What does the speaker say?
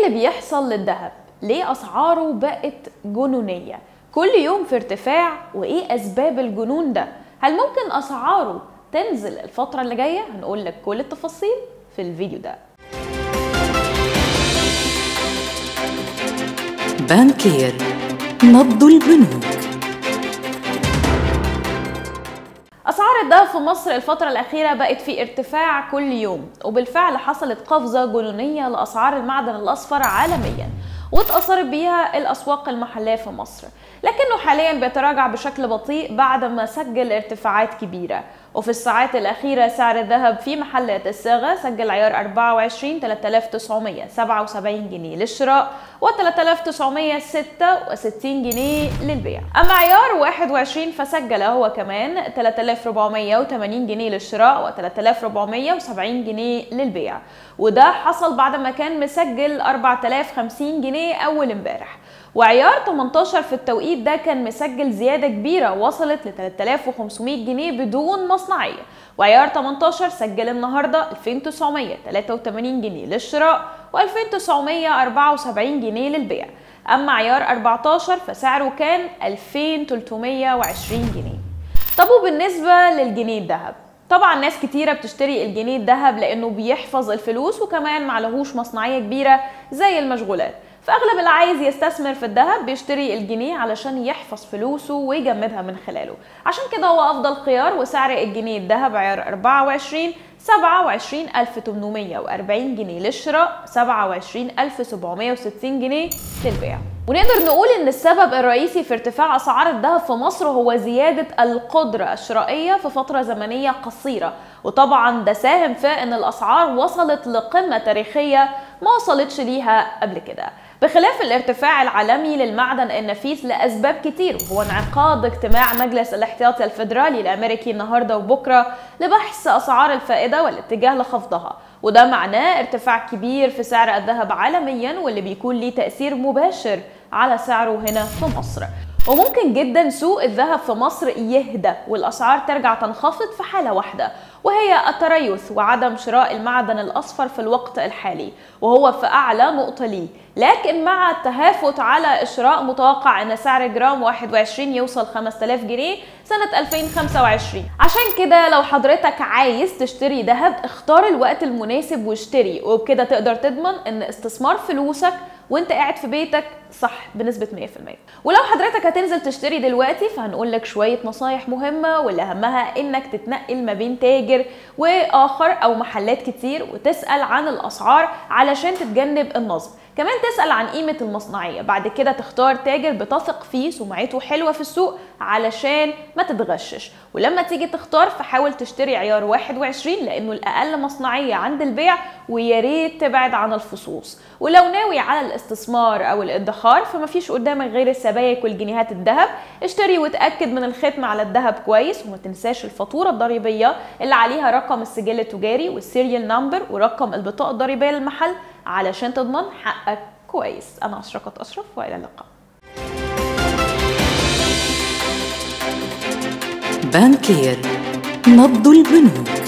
اللي بيحصل للذهب ليه اسعاره بقت جنونيه كل يوم في ارتفاع وايه اسباب الجنون ده هل ممكن اسعاره تنزل الفتره اللي جايه هنقول لك كل التفاصيل في الفيديو ده بانكير نبض البنوك أسعار الذهب في مصر الفترة الأخيرة بقت في ارتفاع كل يوم وبالفعل حصلت قفزة جنونية لأسعار المعدن الأصفر عالميا واتأثرت بيها الأسواق المحلية في مصر لكنه حاليا بيتراجع بشكل بطيء بعد ما سجل ارتفاعات كبيرة وفي الساعات الأخيرة سعر الذهب في محلات الصاغة سجل عيار 24 3977 جنيه للشراء و 3966 جنيه للبيع أما عيار 21 فسجل هو كمان 3480 جنيه للشراء و 3470 جنيه للبيع وده حصل بعد ما كان مسجل 4050 جنيه أول امبارح وعيار 18 في التوقيت ده كان مسجل زيادة كبيرة وصلت ل 3500 جنيه بدون مصنعية وعيار 18 سجل النهاردة 2983 جنيه للشراء و 2974 جنيه للبيع أما عيار 14 فسعره كان 2320 جنيه طب وبالنسبة للجنيه الذهب طبعا ناس كتيرة بتشتري الجنيه الذهب لأنه بيحفظ الفلوس وكمان معلهوش مصنعية كبيرة زي المشغولات فاغلب اللي عايز يستثمر في الذهب بيشتري الجنيه علشان يحفظ فلوسه ويجمدها من خلاله عشان كده هو افضل خيار وسعر الجنيه الذهب عيار 24 27840 جنيه للشراء 27760 جنيه للبيع ونقدر نقول ان السبب الرئيسي في ارتفاع اسعار الذهب في مصر هو زياده القدره الشرائيه في فتره زمنيه قصيره وطبعا ده ساهم في ان الاسعار وصلت لقمه تاريخيه ما وصلتش ليها قبل كده بخلاف الارتفاع العالمي للمعدن النفيس لاسباب كتير وهو انعقاد اجتماع مجلس الاحتياطي الفيدرالي الامريكي النهارده وبكره لبحث اسعار الفائده والاتجاه لخفضها وده معناه ارتفاع كبير في سعر الذهب عالميا واللي بيكون ليه تاثير مباشر على سعره هنا في مصر وممكن جدا سوق الذهب في مصر يهدى والاسعار ترجع تنخفض في حاله واحده وهي التريث وعدم شراء المعدن الاصفر في الوقت الحالي وهو في اعلى نقطه ليه لكن مع التهافت على الشراء متوقع ان سعر جرام 21 يوصل 5000 جنيه سنة 2025 عشان كده لو حضرتك عايز تشتري ذهب اختار الوقت المناسب واشتري وبكده تقدر تضمن ان استثمار فلوسك وانت قاعد في بيتك صح بنسبة 100% ولو حضرتك هتنزل تشتري دلوقتي فهنقول لك شوية نصايح مهمة واللي أهمها إنك تتنقل ما بين تاجر وآخر أو محلات كتير وتسأل عن الأسعار علشان تتجنب النصب كمان تسأل عن قيمة المصنعية بعد كده تختار تاجر بتثق فيه سمعته حلوة في السوق علشان ما تتغشش ولما تيجي تختار فحاول تشتري عيار 21 لأنه الأقل مصنعية عند البيع ويا ريت تبعد عن الفصوص ولو ناوي على الاستثمار أو الادخار فمفيش قدامك غير السبائك والجنيهات الذهب اشتري وتأكد من الختم على الذهب كويس وما تنساش الفاتورة الضريبية اللي عليها رقم السجل التجاري والسيريال نمبر ورقم البطاقة الضريبية للمحل علشان تضمن حقك كويس انا اشرقت اشرف والى اللقاء بانكير نبض البنوك